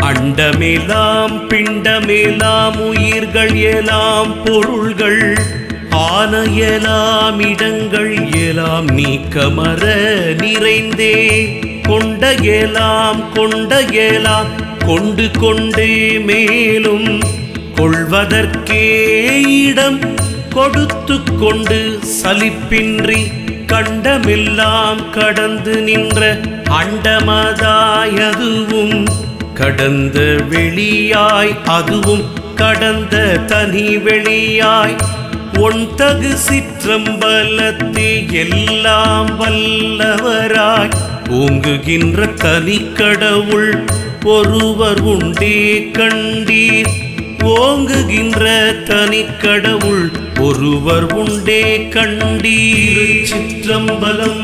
அண்டமெலாம் பிண்டமெலாம் உயிர்கள் எலாம் பொருள்கள் ஆன எலாம் இடங்கள் எலாம் நீக்கமர நிறைந்தே கொண்ட எலாம் கொண்ட எலாம் கொண்டு கொண்டு மேலும் கொள்வதற்கே இடம் கொடுத்து கொண்டு சலிப்பின்றி கண்டமெல்லாம் கடந்து நின்ற அண்டமதாயதுவும் கடந்த வெளியாய் அதுவும் கடந்த தனி வெளியாய் ஒன் தகு சிற்றம்பலத்தே எல்லாம் வல்லவராய் ஓங்குகின்ற தனி கடவுள் ஒருவர் உண்டே கண்டீர் ஓங்குகின்ற தனி கடவுள் ஒருவர் உண்டே கண்டீர் சிற்றம்பலம்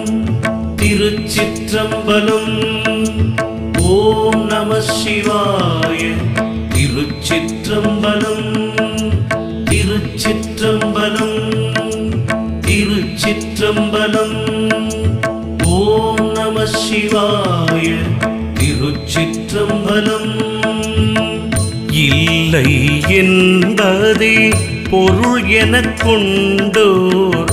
திருச்சிற்றம்பலம் ஓம் நம சிவாய திருச்சிற்றம்பலம் திருச்சிற்றம்பலம் திருச்சிற்றம்பலம் ஓம் நம சிவாய திருச்சிற்றம்பலம் இல்லை என்பதே பொருள் எனக் கொண்டோர்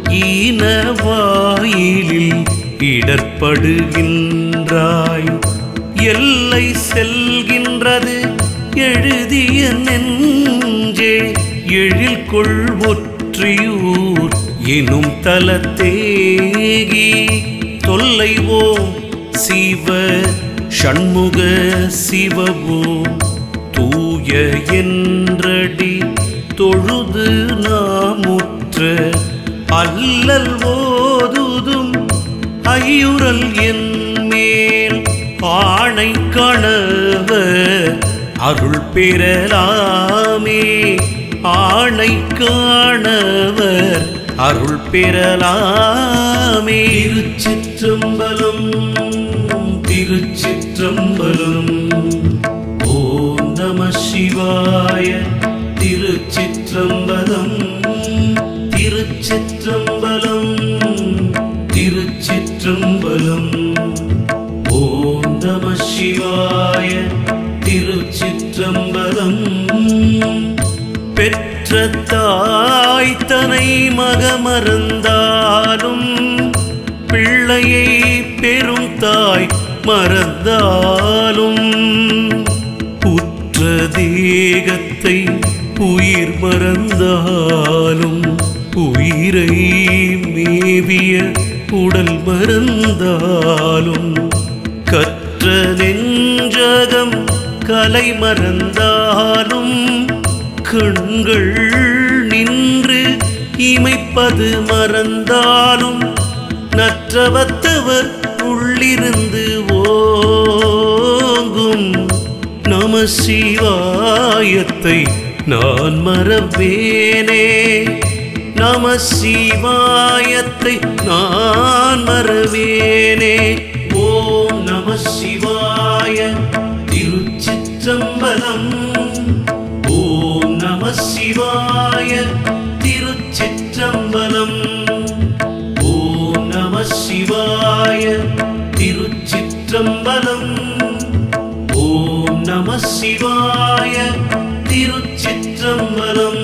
ஈனவாயிலில் இடர்படுகின்றாய் எல்லை செல்கின்றது எழுதிய நெஞ்சே எழில் கொள்வொற்றியூர் எனும் தலத்தேகி தொல்லைவோம் சிவ ஷண்முக சிவவோம் தூய என்றடி தொழுது நாமுற்ற அல்லல் ஓதுதும் ஐயுறல் என் மேல் ஆணை கணவ அருள் பெறலாமே ஆணை காணவர் அருள் பெறலாமே திருச்சிற்றம்பலம் திருச்சிற்றம்பலம் ஓம் நம சிவாய திருச்சிற்றம்பலம் திருச்சிற்றம்பலம் திருச்சிற்றம்பலம் ஓம் நம சிவாய திருச்சிற்றம்பலம் பெற்ற தாய் தனை மகமறந்தாலும் பிள்ளையை பெரும் தாய் மறந்தாலும் உற்ற தேகத்தை உயிர் மறந்தாலும் உயிரை மேவிய உடல் மறந்தாலும் கற்ற நெஞ்சகம் கலை மறந்தாலும் கண்கள் நின்று இமைப்பது மறந்தாலும் நற்றவத்தவர் உள்ளிருந்து ஓங்கும் நம சிவாயத்தை நான் மறவேனே நம சிவாயத்தை நான் மறவேனே ஓம் நம சிவாய திருச்சிற்றம்பலம் ஓம் நம சிவாய திருச்சிற்றம்பலம் ஓம் நம சிவாய திருச்சிற்றம்பலம் ஓம் நம சிவாய திருச்சிற்றம்பலம்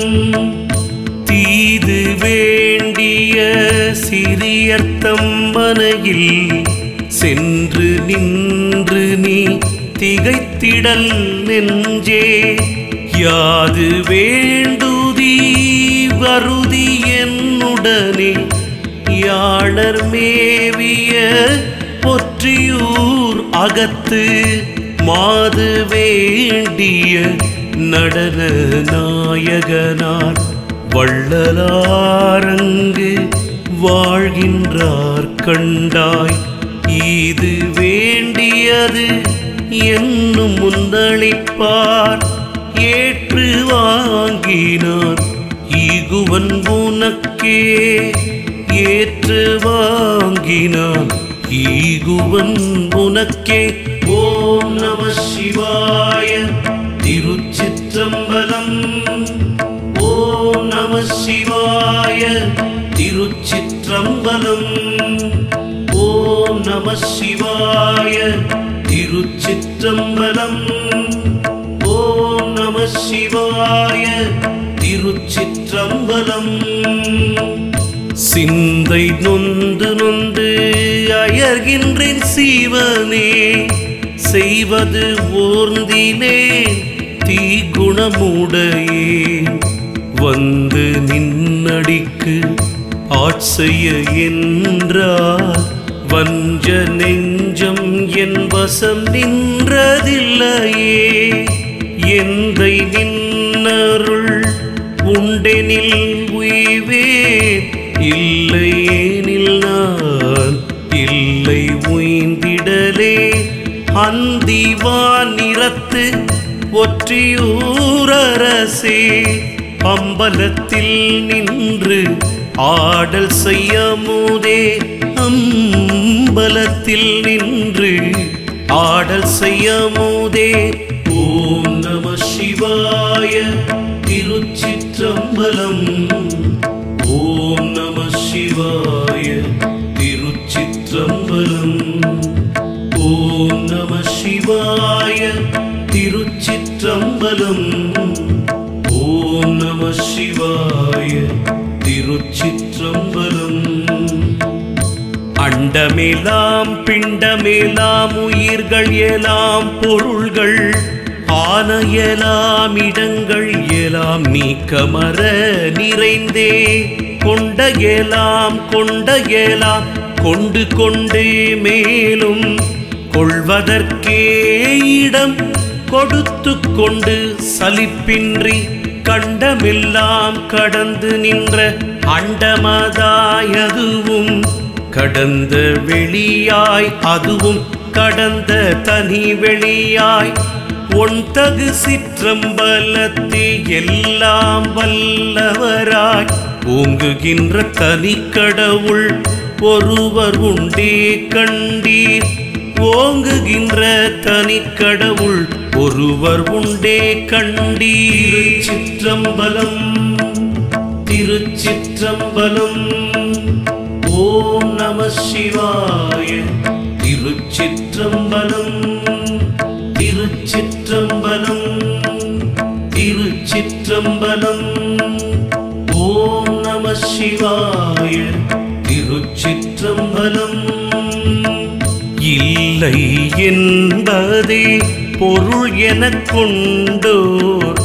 தீது வேண்டிய சிறியர்த்தம் மனையில் சென்று நின்று நீ திகைத்திடல் நெஞ்சே யாது வேண்டுதி வருதி என்னுடனே யாழர் மேவிய பொற்றியூர் அகத்து மாது வேண்டிய நடன நாயகனார் வள்ளலாரங்கு வாழ்கின்றார் கண்டாய் இது வேண்டியது என்னும் முந்தளிப்பார் ஏற்று வாங்கினார் ஈகுவன் உனக்கே ஏற்று வாங்கினான் ஈகுவன் உனக்கே ஓம் நம சிவாய திருச்சிற்றம்பலம் ஓம் நம சிவாய திருச்சிற்றம்பலம் ஓம் நம சிவாய திருச்சிற்றம்பலம் ஓம் நம சிவாய திருச்சிற்றம்பலம் சிந்தை நொந்து நொந்து அயர்கின்றேன் சீவனே செய்வது ஓர்ந்தினே தீகுணமுடையே வந்து நின்னடிக்கு ஆட்செய்ய என்றார் வஞ்ச நெஞ்சம் என் வசம் நின்றதில்லையே எந்தை நின்னருள் உண்டெனில் உய்வேன் இல்லையேனில் நான் இல்லை உய்ந்திடலே அந்திவான் நிறத்து ஒற்றியூரரசே அம்பலத்தில் நின்று ஆடல் செய்யமுதே அம்பலத்தில் நின்று ஆடல் செய்யமுதே ஓம் நம சிவாய திருச்சிற்றம்பலம் ஓம் நம சிவாய திருச்சிற்றம்பலம் ஓம் நம சிவாய திருச்சிற்றம்பலம் ஓம் நம சிவாய திருச்சிற்றம்பலம் அண்டமெலாம் பிண்டமெலாம் உயிர்கள் எலாம் பொருள்கள் ஆன எலாம் இடங்கள் எலாம் நீக்கமர நிறைந்தே கொண்ட எலாம் கொண்ட எலாம் கொண்டு கொண்டு மேலும் கொள்வதற்கே இடம் கொடுத்து கொண்டு சலிப்பின்றி கண்டமெல்லாம் கடந்து நின்ற அண்டமதாயதுவும் கடந்த வெளியாய் அதுவும் கடந்த தனி வெளியாய் ஒன் தகு சிற்றம்பலத்தே எல்லாம் வல்லவராய் ஓங்குகின்ற தனி கடவுள் ஒருவர் உண்டே கண்டீர் ஓங்குகின்ற தனி கடவுள் ஒருவர் உண்டே கண்டீர் சிற்றம்பலம் திருச்சிற்றம்பலம் ஓம் நம சிவாய திருச்சிற்றம்பலம் திருச்சிற்றம்பலம் திருச்சிற்றம்பலம் ஓம் நம சிவாய திருச்சிற்றம்பலம் இல்லை என்பதே பொருள் எனக் கொண்டோர்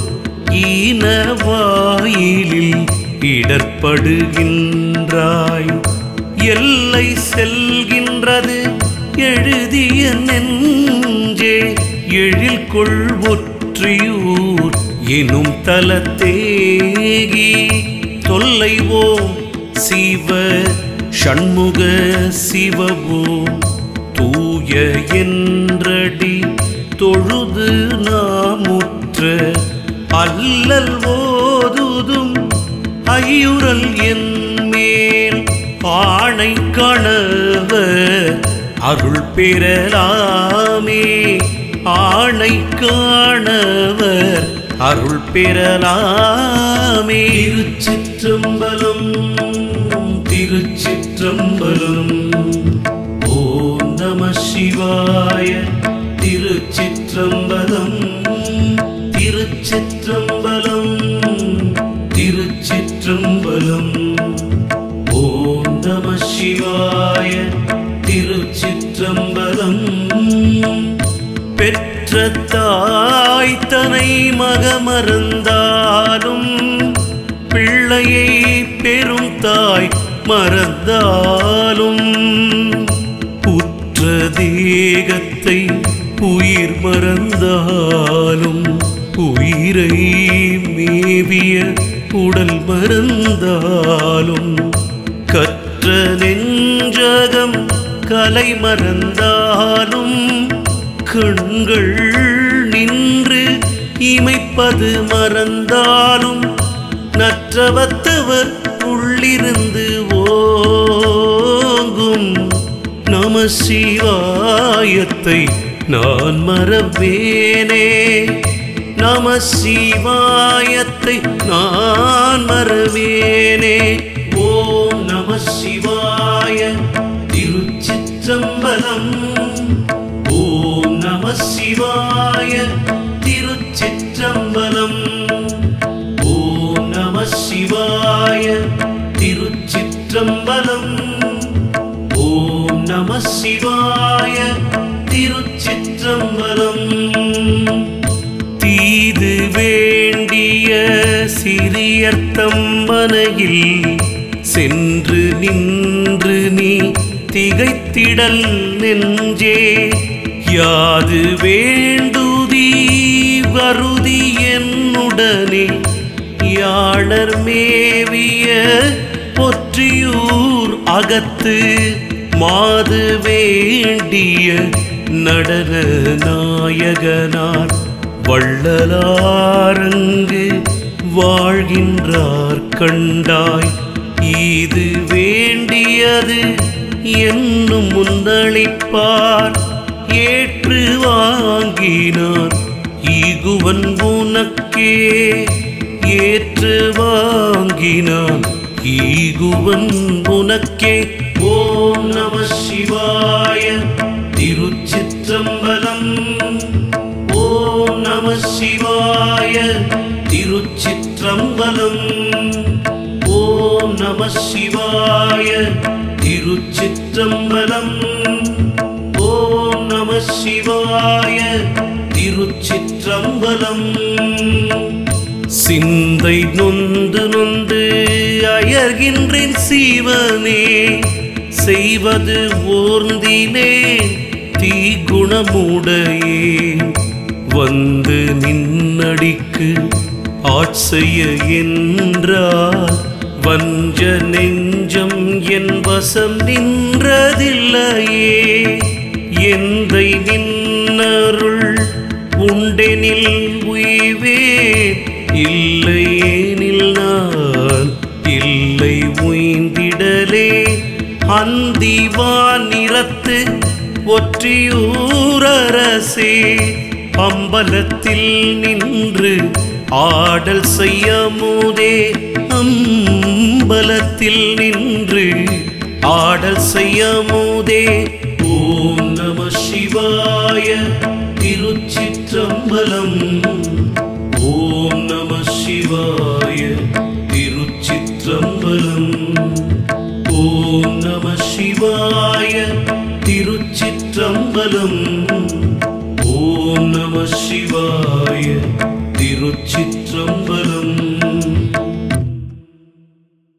ஈனவாயிலில் இடர்படுகின்றாய் எல்லை செல்கின்றது எழுதிய நெஞ்சே எழில் கொள்வொற்றியூர் எனும் தலத்தேகி தொல்லைவோ சிவ ஷண்முக சிவவோ தூய என்றடி தொழுது நாமுற்ற அல்லல் ஓதுதும் ஐயுறல் என் மேல் ஆணை கணவ அருள் பெறலாமே ஆணை காணவர் அருள் பெறலாமே திருச்சிற்றம்பலம் திருச்சிற்றம்பலம் ஓம் நம சிவாய திருச்சிற்றம்பலம் திருச்சிற்றம்பலம் திருச்சிற்றம்பலம் ஓம் நம சிவாய திருச்சிற்றம்பலம் பெற்ற தாய் தனை மகமறந்தாலும் பிள்ளையை பெரும் தாய் மறந்தாலும் உற்ற தேகத்தை உயிர் மறந்தாலும் உயிரை மேவிய உடல் மறந்தாலும் கற்ற நெஞ்சகம் கலை மறந்தாலும் கண்கள் நின்று இமைப்பது மறந்தாலும் நற்றவத்தவர் உள்ளிருந்து ஓங்கும் நம சிவாயத்தை நான் மறவேனே நம சிவாயத்தை நான் மறவேனே ஓம் நம சிவாய திருச்சிற்றம்பலம் ஓம் சிவாய திருச்சிற்றம்பலம் ஓம் நம சிவாய திருச்சிற்றம்பலம் ஓம் நம சிவாய திருச்சிற்றம்பலம் தீது வேண்டிய சிறியர்த்தம்பனையில் சென்று நின்று நீ திகைத்திடல் நெஞ்சே யாது வேண்டுதி வருதி என்னுடனே யாழர் மேவிய பொற்றியூர் அகத்து மாது வேண்டிய நடன நாயகனார் வள்ளலாரங்கு வாழ்கின்றார் கண்டாய் இது வேண்டியது என்னும் முந்தளிப்பார் ஏற்று வாங்கினார் ஈகுவன் உனக்கே ஏற்று வாங்கினான் ஈகுவன் உனக்கே ஓம் நம சிவாய திருச்சிற்றம்பலம் ஓம் நம சிவாய திருச்சிற்றம்பலம் ஓம் நம சிவாய திருச்சிற்றம்பலம் ஓம் நம சிவாய திருச்சிற்றம்பலம் சிந்தை நொந்து நொந்து அயர்கின்றேன் சீவனே செய்வது ஓர்ந்தினே தீகுணமுடையே வந்து நின்னடிக்கு ஆட்செய்ய என்றார் வஞ்ச நெஞ்சம் என் வசம் நின்றதில்லையே எந்தை நின்னருள் உண்டெனில் உய்வேன் இல்லையேனில் நான் இல்லை உய்ந்திடலே அந்திவான் நிறத்து ஒற்றியூரரசே அம்பலத்தில் நின்று ஆடல் செய்யமுதே அம்பலத்தில் நின்று ஆடல் செய்யமுதே ஓம் நம சிவாய திருச்சிற்றம்பலம் ஓம் நம சிவாய திருச்சிற்றம்பலம் ஓம் நம சிவாய திருச்சிற்றம்பலம் ஓம் நம சிவாய திருச்சிற்றம்பலம்